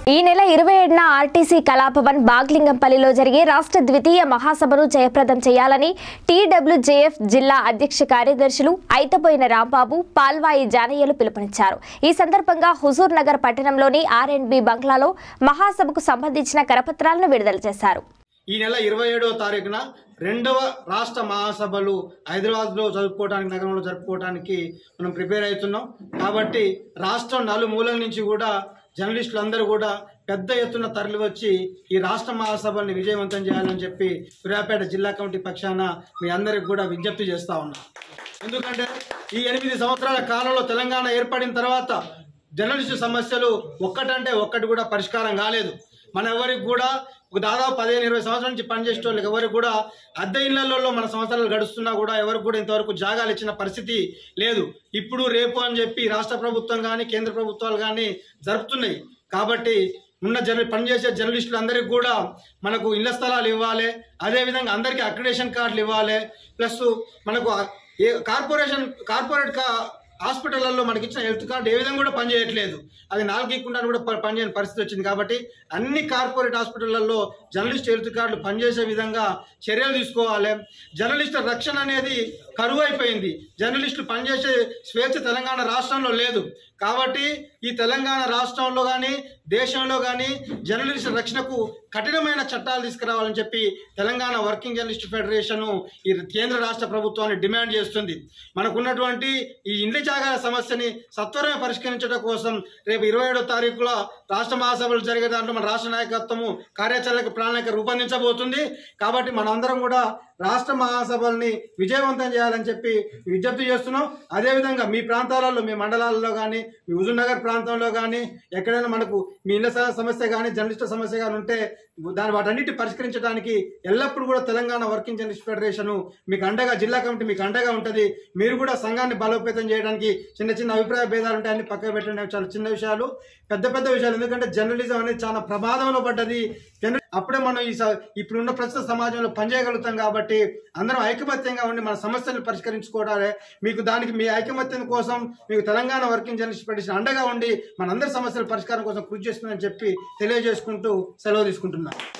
ఈ నెల ఇరవై ఏడున ఆర్టీసీ కళాభవన్ బాగ్లింగంపల్లిలో జరిగే రాష్ట్ర ద్వితీయ మహాసభను జయప్రదం చేయాలని టీడబ్ల్యూజేఎఫ్ జిల్లా అధ్యక్ష కార్యదర్శులు ఐతబోయిన రాంబాబు పాల్వాయి జానయ్యలు పిలుపునిచ్చారు ఈ సందర్భంగా హుజూర్ నగర్ పట్టణంలోని ఆర్ అండ్ బి బంగ్లాలో మహాసభకు సంబంధించిన కరపత్రాలను విడుదల చేశారు ఈ నెల ఇరవై ఏడవ తారీఖున రెండవ రాష్ట్ర మహాసభలు హైదరాబాద్లో జరుపుకోవడానికి నగరంలో జరుపుకోవడానికి మనం ప్రిపేర్ అవుతున్నాం కాబట్టి రాష్ట్రం నలుమూలల నుంచి కూడా జర్నలిస్టులు అందరూ కూడా పెద్ద ఎత్తున తరలి వచ్చి ఈ రాష్ట్ర మహాసభల్ని విజయవంతం చేయాలని చెప్పి సూర్యాపేట జిల్లా కమిటీ పక్షాన మీ అందరికి కూడా విజ్ఞప్తి చేస్తా ఉన్నాం ఎందుకంటే ఈ ఎనిమిది సంవత్సరాల కాలంలో తెలంగాణ ఏర్పడిన తర్వాత జర్నలిస్టు సమస్యలు ఒక్కటంటే ఒక్కటి కూడా పరిష్కారం కాలేదు మన ఎవరికి కూడా ఒక దాదాపు పదిహేను ఇరవై సంవత్సరాల నుంచి పనిచేసే వాళ్ళకి ఎవరికి కూడా అద్దె ఇళ్లలో మన సంవత్సరాలు గడుస్తున్నా కూడా ఎవరికి కూడా ఇంతవరకు జాగాలు ఇచ్చిన పరిస్థితి లేదు ఇప్పుడు రేపు అని చెప్పి రాష్ట్ర ప్రభుత్వం కానీ కేంద్ర ప్రభుత్వాలు కానీ జరుపుతున్నాయి కాబట్టి ఉన్న జర్న పనిచేసే జర్నలిస్టులందరికీ కూడా మనకు ఇళ్ల స్థలాలు ఇవ్వాలి అదేవిధంగా అందరికీ అక్రిడేషన్ కార్డులు ఇవ్వాలి ప్లస్ మనకు ఆ- ఏ కార్పొరేషన్ కార్పొరేట్ కా హాస్పిటల్లో మనకి ఇచ్చిన హెల్త్ కార్డు ఏ విధంగా కూడా పనిచేయట్లేదు అది నాలుగీకుండా కూడా ప- పనిచేయని పరిస్థితి వచ్చింది కాబట్టి అన్ని కార్పొరేట్ హాస్పిటళ్లలో జర్నలిస్ట్ హెల్త్ కార్డులు పనిచేసే విధంగా చర్యలు తీసుకోవాలి జర్నలిస్టుల రక్షణ అనేది కరువు అయిపోయింది జర్నలిస్టులు పనిచేసే స్వేచ్ఛ తెలంగాణ రాష్ట్రంలో లేదు కాబట్టి ఈ తెలంగాణ రాష్ట్రంలో కానీ దేశంలో కానీ జర్నలిస్టుల రక్షణకు కఠినమైన చట్టాలు తీసుకురావాలని చెప్పి తెలంగాణ వర్కింగ్ జర్నలిస్ట్ ఫెడరేషన్ ఈ కేంద్ర రాష్ట్ర ప్రభుత్వాన్ని డిమాండ్ చేస్తుంది మనకున్నటువంటి ఈ ఇండ్ల జాగాల సమస్యని సత్వరమే పరిష్కరించడం కోసం రేపు ఇరవై ఏడో తారీఖులో రాష్ట్ర మహాసభలు జరిగే దాంట్లో మన రాష్ట్ర నాయకత్వము కార్యాచరణకు ప్రణాళిక రూపొందించబోతుంది కాబట్టి మనందరం కూడా రాష్ట్ర మహాసభల్ని విజయవంతం చేయాలని చెప్పి విజ్ఞప్తి చేస్తున్నాం అదేవిధంగా మీ ప్రాంతాలలో మీ మండలాల్లో కానీ మీ హుజూర్ నగర్ ప్రాంతంలో కానీ ఎక్కడైనా మనకు మీ ఇళ్ల స- సమస్య కానీ జర్నలిస్టు సమస్య కానీ ఉంటే దాని వాటన్నిటి పరిష్కరించడానికి ఎల్లప్పుడూ కూడా తెలంగాణ వర్కింగ్ జర్నలిస్ట్ ఫెడరేషన్ మీకు అండగా జిల్లా కమిటీ మీకు అండగా ఉంటుంది మీరు కూడా సంఘాన్ని బలోపేతం చేయడానికి చిన్న చిన్న అభిప్రాయ భేదాలు ఉంటాయి అన్ని పక్కన పెట్టండి చాలా చిన్న విషయాలు పెద్ద పెద్ద విషయాలు ఎందుకంటే జర్నలిజం అనేది చాలా ప్రమాదంలో పడ్డది జర్న- అప్పుడే మనం ఈ స- ఇప్పుడున్న ప్రస్తుత సమాజంలో పనిచేయగలుగుతాం కాబట్టి అందరం ఐకమత్యంగా ఉండి మన సమస్యలను పరిష్కరించుకోవడాలే మీకు దానికి మీ ఐకమత్యం కోసం మీకు తెలంగాణ వర్కింగ్ జర్నలిస్ట్ ఫెడరేషన్ అండగా ఉండి మనందరి సమస్యల పరిష్కారం కోసం కృషి చేస్తుందని చెప్పి తెలియజేసుకుంటూ సెలవు తీసుకుంటున్నాను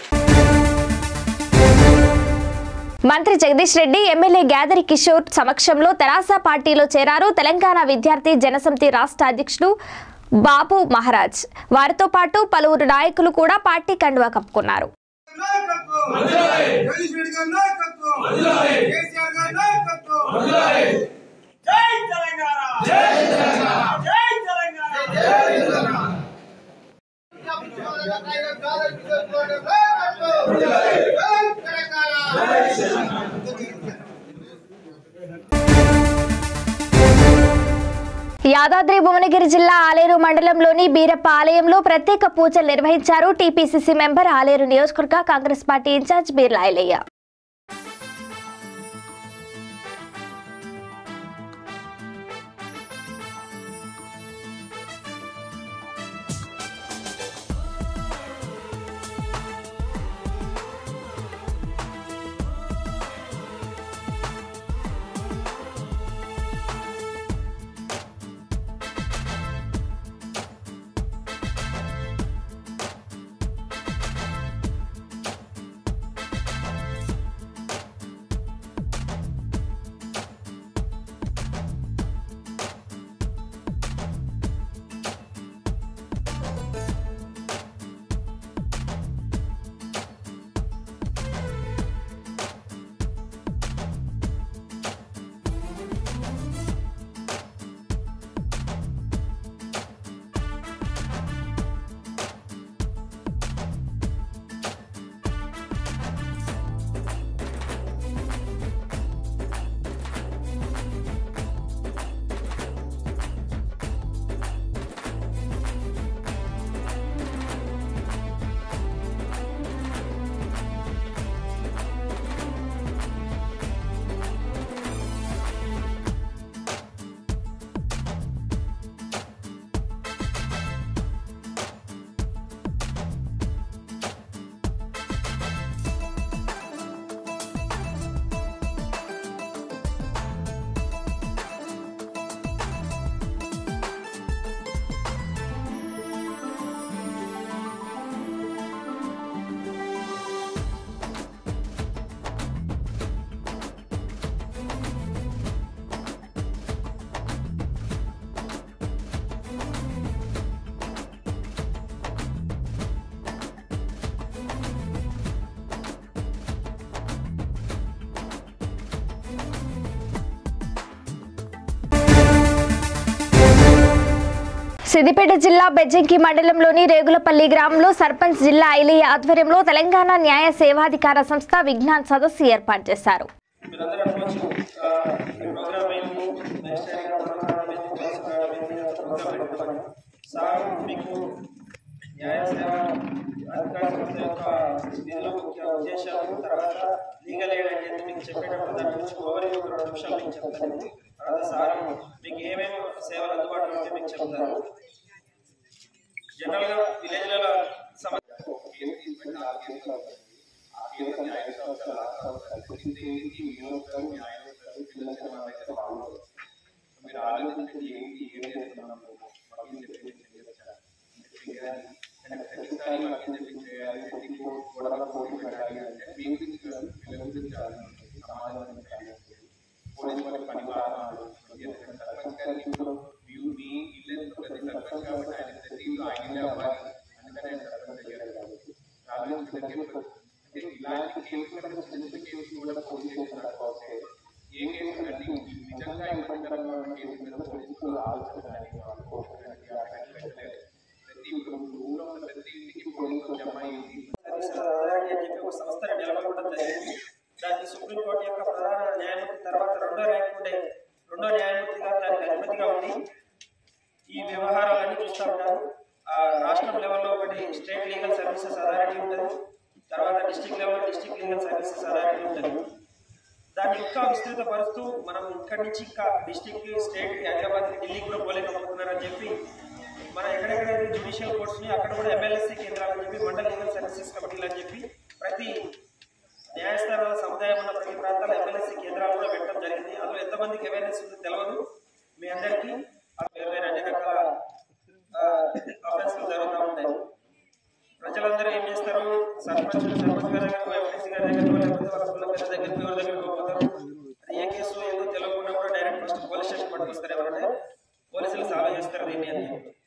మంత్రి జగదీష్ రెడ్డి ఎమ్మెల్యే గ్యాదరి కిషోర్ సమక్షంలో తెరాస పార్టీలో చేరారు తెలంగాణ విద్యార్థి జనసమితి రాష్ట్ర అధ్యక్షుడు బాబు మహారాజ్ వారితో పాటు పలువురు నాయకులు కూడా పార్టీ కండువా కప్పుకున్నారు నాయకత్వం జగదీష్ రెడ్డి గారి నాయకత్వం కేసీఆర్ గారి నాయకత్వం జై తెలంగాణ జై తెలంగాణ జై తెలంగాణ జై తెలంగాణ యాదాద్రి భువనగిరి జిల్లా ఆలేరు మండలంలోని బీరప్ప ఆలయంలో ప్రత్యేక పూజలు నిర్వహించారు టీపీసీసీ మెంబర్ ఆలేరు నియోజకవర్గ కాంగ్రెస్ పార్టీ ఇన్ఛార్జ్ బీర్లా ఐలయ్య సిద్దిపేట జిల్లా బెజ్జంకి మండలంలోని రేగులపల్లి గ్రామంలో సర్పంచ్ జిల్లా ఐలయ్య ఆధ్వర్యంలో తెలంగాణ న్యాయ సేవాధికార సంస్థ విజ్ఞాన్ సదస్సు ఏర్పాటు చేశారు మీరందరూ అనుకోవచ్చు ఆ, ఈ ప్రోగ్రామ్ అయింది నెక్స్ట్ టైం ప్రోగ్రామ్ పెట్టుకుంటాం సార్ మీకు న్యాయ సేవ అధికార సంస్థ యొక్క నిధుల ముఖ్య ఉద్దేశాలు తర్వాత లీగల్ ఎయిడ్ అంటే ఏంటి మీకు చెప్పేటప్పుడు దాని గురించి ఓవర్ ఒక రెండు నిమిషాలు మీకు చెప్తాను తర్వాత సార్ మీకు ఏమేమి సేవలు అందుబాటులో ఉంటే మీకు చెప్తారు జనరల్గా విలేజ్లలో సమస్య సదారాణి అని చెప్పి ఒక సంస్థని నెలకొల్పడం జరిగింది దానికి సుప్రీంకోర్టు యొక్క ప్రధాన న్యాయమూర్తి తర్వాత రెండో ర్యాంక్ ఉండే రెండో న్యాయమూర్తిగా దానికి అధిపతిగా ఉండి ఈ వ్యవహారాలన్నీ చూస్తూ ఉంటారు ఆ రాష్ట్రం లెవెల్లో ఒకటి స్టేట్ లీగల్ సర్వీసెస్ అథారిటీ ఉంటుంది తర్వాత డిస్టిక్ లెవెల్లో డిస్టిక్ లీగల్ సర్వీసెస్ అథారిటీ ఉంటుంది దాన్ని ఇంకా విస్తృతపరుస్తూ మనం ఇక్కడి నుంచి ఇంకా డిస్టిక్ స్టేట్ హైదరాబాద్ ఢిల్లీకి కూడా పోలేకపోతున్నారని చెప్పి మన ఎక్కడెక్కడైతే జ్యుడిషియల్ కోర్ట్స్ ని అక్కడ కూడా ఎమ్మెల్యేసీ కేంద్రాలని చెప్పి మండల్ లీగల్ సర్వీసెస్ కమిటీలు అని చెప్పి ప్రతి న్యాయస్థానాల సముదాయం ఉన్న ప్రతి ప్రాంతాల ఎమ్మెల్యేసీ కేంద్రాలు కూడా పెట్టడం జరిగింది అందులో ఎంతమందికి అవేర్నెస్ ఉందో తెలియదు మీ అందరికీ ఆ వేరు వేరు అన్ని రకాల ఆఫెన్స్లు జరుగుతూ ఉంటాయి ప్రజలందరూ ఏం చేస్తారు సర్పంచ్ సర్పంచ్ గారి దగ్గర ఎంపీసీ గారి దగ్గర లేకపోతే వాళ్ళ పిల్లల పిల్లల దగ్గరికి ఎవరి దగ్గరికి పోతారు అది ఏ కేసు ఏదో తెలియకుండా కూడా డైరెక్ట్ ఫస్ట్ పోలీస్ స్టేషన్ పట్టుకొస్తారు ఎవరంటే పోలీసులు సాల్వ్ చేస్తారు దీన్ని అని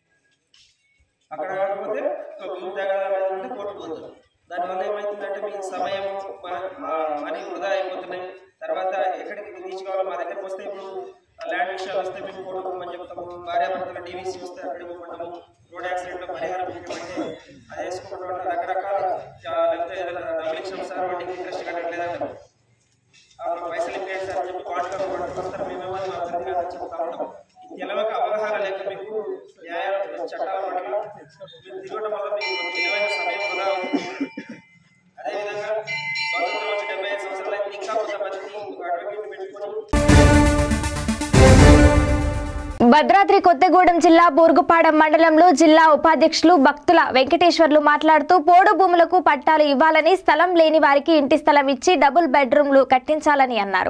అక్కడ కాకపోతే ఒక భూమి తగాదాలు ఉంటే కోర్టుకు పోతారు దానివల్ల ఏమవుతుందంటే మీ సమయం మనీ వృధా అయిపోతున్నాయి తర్వాత ఎక్కడికి రీచ్ కావాలో మా దగ్గరకు వస్తే ఇప్పుడు ల్యాండ్ విషయాలు వస్తే మేము కోర్టుకు పోమని చెప్తాము భార్యాభర్తల డీవీసీ వస్తే అక్కడికి పోమంటాము రోడ్ యాక్సిడెంట్ లో పరిహారం ఇవ్వమంటే అది వేసుకుంటూ ఉంటాం రకరకాల ఆ, లేకపోతే ఏదైనా డబ్బులు ఇచ్చిన సార్ వడ్డీకి ఇంట్రెస్ట్ కట్టట్లేదంటారు ఆ, పైసలు ఇవ్వండి సార్ అని చెప్పి కోర్టులో పట్టుకొస్తారు మేమేమో మా అభ్యర్థిగా చెప్తా ఉంటాం ఈ తెలవక అవగాహన లేక మీకు న్యాయ చట్టాల పట్ల మీరు తిరగడం వల్ల మీకు విలువైన సమయం వృధా అవుతుంది అదేవిధంగా స్వాతంత్రం వచ్చి డెబ్బై ఐదు సంవత్సరాలు అయితే ఇంకా కొంతమందికి అడ్వకేట్ పెట్టుకొని భద్రాద్రి కొత్తగూడెం జిల్లా బూరుగుపాడెం మండలంలో జిల్లా ఉపాధ్యక్షులు భక్తుల వెంకటేశ్వర్లు మాట్లాడుతూ పోడు భూములకు పట్టాలు ఇవ్వాలని స్థలం లేని వారికి ఇంటి స్థలం ఇచ్చి డబుల్ బెడ్రూమ్లు కట్టించాలని అన్నారు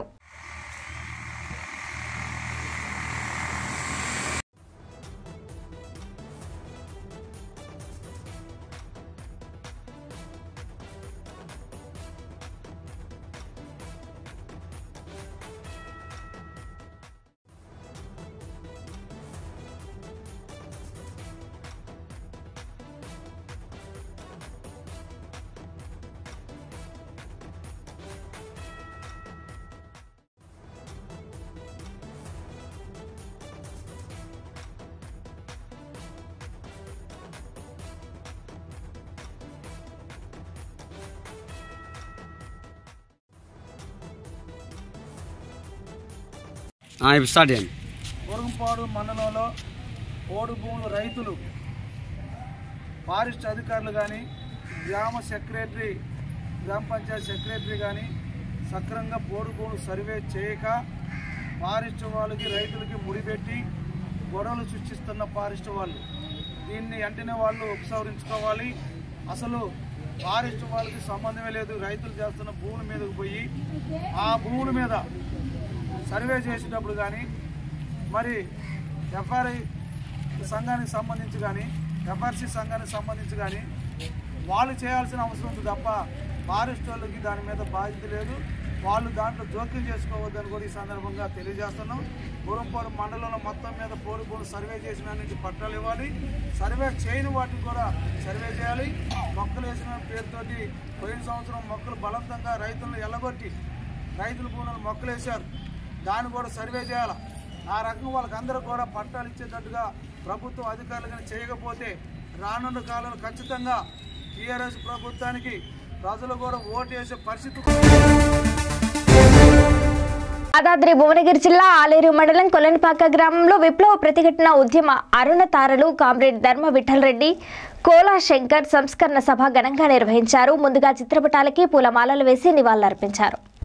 ఇప్పుడు స్టార్ట్ చేయండి మురుగుపాడు మండలంలో పోడు భూములు రైతులు ఫారెస్ట్ అధికారులు కానీ గ్రామ సెక్రటరీ గ్రామ పంచాయతీ సెక్రటరీ కానీ సక్రమంగా పోడు భూములు సర్వే చేయక ఫారెస్ట్ వాళ్ళకి రైతులకి ముడిపెట్టి గొడవలు సృష్టిస్తున్న ఫారెస్ట్ వాళ్ళు దీన్ని వెంటనే వాళ్ళు ఉపసంహరించుకోవాలి అసలు ఫారెస్ట్ వాళ్ళకి సంబంధమే లేదు రైతులు చేస్తున్న భూముల మీదకు పోయి ఆ భూముల మీద సర్వే చేసేటప్పుడు కానీ మరి ఎఫ్ఆర్ఐ సంఘానికి సంబంధించి కానీ ఎఫ్ఆర్సి సంఘానికి సంబంధించి కానీ వాళ్ళు చేయాల్సిన అవసరం ఉంది తప్ప ఫారెస్ట్ వాళ్ళకి దాని మీద బాధ్యత లేదు వాళ్ళు దాంట్లో జోక్యం చేసుకోవద్దని కూడా ఈ సందర్భంగా తెలియజేస్తున్నాం గురంపాడు మండలంలో మొత్తం మీద పోరు పోరు సర్వే చేసిన నుంచి పట్టాలు ఇవ్వాలి సర్వే చేయని వాటికి కూడా సర్వే చేయాలి మొక్కలు వేసిన పేరుతోటి పోయిన సంవత్సరం మొక్కలు బలవంతంగా రైతులను ఎల్లగొట్టి రైతుల భూములను మొక్కలు వేశారు దాన్ని కూడా సర్వే చేయాలి ఆ రకంగా వాళ్ళకి అందరూ కూడా పట్టాలు ఇచ్చేటట్టుగా ప్రభుత్వం అధికారులు కానీ చేయకపోతే రానున్న కాలంలో ఖచ్చితంగా టీఆర్ఎస్ ప్రభుత్వానికి ప్రజలు కూడా ఓటు వేసే పరిస్థితి యాదాద్రి భువనగిరి జిల్లా ఆలేరు మండలం కొలనిపాక గ్రామంలో విప్లవ ప్రతిఘటన ఉద్యమ అరుణ తారలు కామ్రేడ్ ధర్మ విఠల్ రెడ్డి కోలా శంకర్ సంస్కరణ సభ ఘనంగా నిర్వహించారు ముందుగా చిత్రపటాలకి పూలమాలలు వేసి నివాళులర్పించారు